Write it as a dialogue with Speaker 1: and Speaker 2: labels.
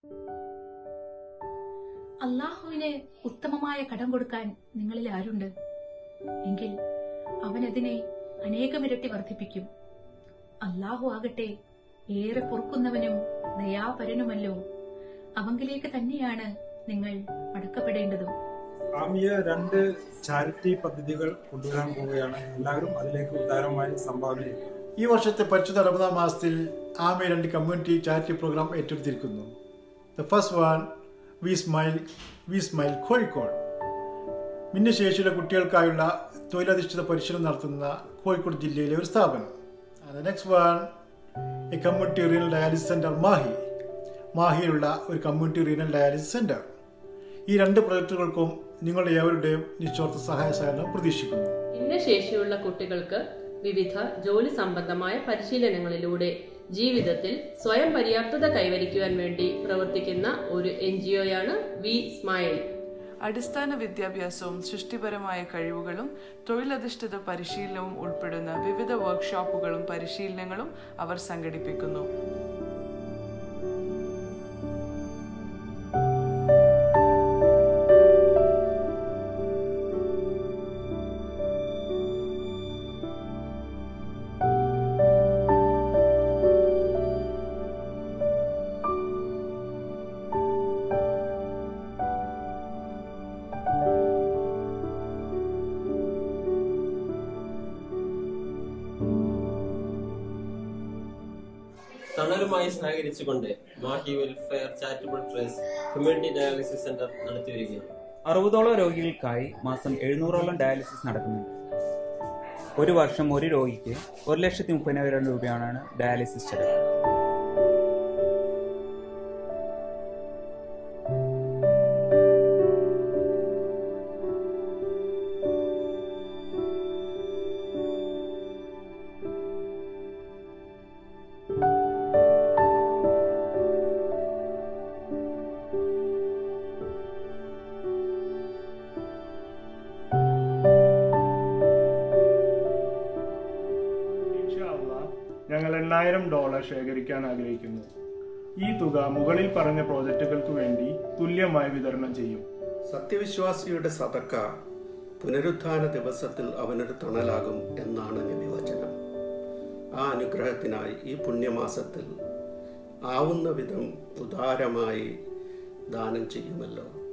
Speaker 1: അള്ളാഹുവിന് ഉത്തമമായ കടം കൊടുക്കാൻ നിങ്ങളിൽ ആരുണ്ട് എങ്കിൽ അവൻ അതിനെ അനേകമിരട്ടി വർദ്ധിപ്പിക്കും അള്ളാഹു ആകട്ടെ ഏറെ പൊറുക്കുന്നവനും ദയാപരനുമല്ലോ അവങ്കിലേക്ക് തന്നെയാണ് നിങ്ങൾ മടക്കപ്പെടേണ്ടതും
Speaker 2: ആമിയ രണ്ട് ചാരിറ്റി പദ്ധതികൾ കൊണ്ടുവരാൻ പോവുകയാണ് എല്ലാവരും അതിലേക്ക് ഉദാരമായി സംഭാവന ചെയ്യും
Speaker 3: ഈ വർഷത്തെ പരിശുദ്ധ റമദാൻ മാസത്തിൽ ആമെ രണ്ട് കമ്മ്യൂണിറ്റി ചാരിറ്റി പ്രോഗ്രാം ഏറ്റെടുത്തിരിക്കുന്നു the first one we smile we smile Kozhikode ഭിന്നശേഷിയുള്ള കുട്ടികൾക്കായുള്ള തൊഴിലധിഷ്ഠിത പരിശീലനം നടത്തുന്ന കോഴിക്കോട് ജില്ലയിലെ ഒരു സ്ഥാപനം next one a community renal dialysis centre Mahe മാഹിയിലുള്ള ഒരു കമ്മ്യൂണിറ്റി റീനൽ ഡയാലിസിസ് സെന്റർ ഈ രണ്ട് പ്രൊജക്ടുകൾക്കും നിങ്ങളുടെ ഏവരുടെയും നിശ്ചോർത്ത സഹായ സഹകരണം പ്രതീക്ഷിക്കുന്നു
Speaker 4: ഭിന്നശേഷിയുള്ള കുട്ടികൾക്ക് വിവിധ ജോലി സംബന്ധമായ പരിശീലനങ്ങളിലൂടെ ജീവിതത്തിൽ സ്വയം പര്യാപ്തത കൈവരിക്കുവാൻ വേണ്ടി പ്രവർത്തിക്കുന്ന ഒരു എൻ ജി ഒയാണ് വി സ്മൈൽ
Speaker 5: അടിസ്ഥാന വിദ്യാഭ്യാസവും സൃഷ്ടിപരമായ കഴിവുകളും തൊഴിലധിഷ്ഠിത പരിശീലനവും ഉൾപ്പെടുന്ന വിവിധ വർക്ക്ഷോപ്പുകളും പരിശീലനങ്ങളും അവർ സംഘടിപ്പിക്കുന്നു
Speaker 6: തണലുമായി സഹകരിച്ചുകൊണ്ട് Mahe welfare charitable trust community dialysis centre നടത്തിവരികയാണ്
Speaker 7: അറുപതോളം രോഗികൾക്കായി മാസം എഴുന്നൂറോളം ഡയാലിസിസ് നടക്കുന്നുണ്ട് ഒരു വർഷം ഒരു രോഗിക്ക് ഒരു ലക്ഷത്തി മുപ്പതിനായിരം രൂപയാണ് ഡയാലിസിസ് ചെലവ്
Speaker 8: ഇൻഷാ അള്ളാ, ഞങ്ങൾ എണ്ണായിരം ഡോളർ ശേഖരിക്കാൻ ആഗ്രഹിക്കുന്നു ഈ തുക മുകളിൽ പറഞ്ഞ പ്രോജക്റ്റുകൾക്ക് വേണ്ടി തുല്യമായി വിതരണം ചെയ്യും
Speaker 9: സത്യവിശ്വാസിയുടെ സതക്ക പുനരുത്ഥാന ദിവസത്തിൽ അവനൊരു തണലാകും എന്നാണ് നിവചനം ആ അനുഗ്രഹത്തിനായി ഈ പുണ്യമാസത്തിൽ ആവുന്ന വിധം ഉദാരമായി ദാനം ചെയ്യുമല്ലോ